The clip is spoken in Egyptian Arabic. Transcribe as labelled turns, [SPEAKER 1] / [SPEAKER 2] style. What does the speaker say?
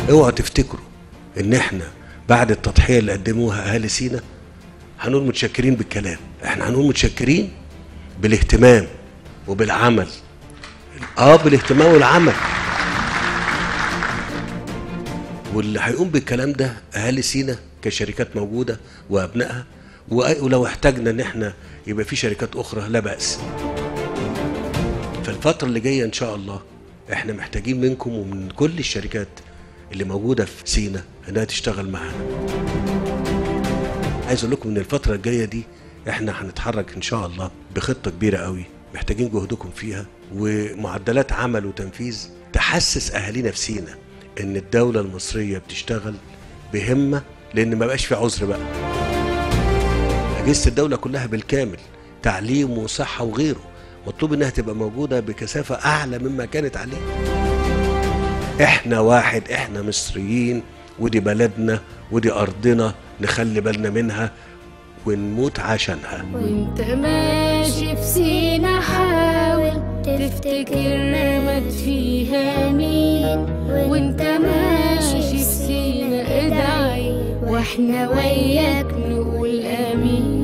[SPEAKER 1] اوعوا تفتكروا ان احنا بعد التضحيه اللي قدموها اهالي سينا هنقول متشكرين بالكلام احنا هنقول متشكرين بالاهتمام وبالعمل اه بالاهتمام والعمل واللي هيقوم بالكلام ده اهالي سينا كشركات موجوده وابنائها وأ- ولو احتاجنا ان احنا يبقى في شركات اخرى لا باس فالفتره اللي جايه ان شاء الله احنا محتاجين منكم ومن كل الشركات اللي موجوده في سينا انها تشتغل معانا عايز اقول لكم ان الفتره الجايه دي احنا هنتحرك ان شاء الله بخطه كبيره قوي محتاجين جهدكم فيها ومعدلات عمل وتنفيذ تحسس اهالينا في سينا ان الدوله المصريه بتشتغل بهمه لان ما بقاش في عذر بقى اجهزه الدوله كلها بالكامل تعليم وصحه وغيره مطلوب انها تبقى موجوده بكثافه اعلى مما كانت عليه احنا واحد احنا مصريين ودي بلدنا ودي ارضنا نخلي بالنا منها ونموت عشانها
[SPEAKER 2] وانت ماشي في سينا حاول تفتكر مات فيها مين وانت ماشي في سينا ادعي واحنا وياك نقول امين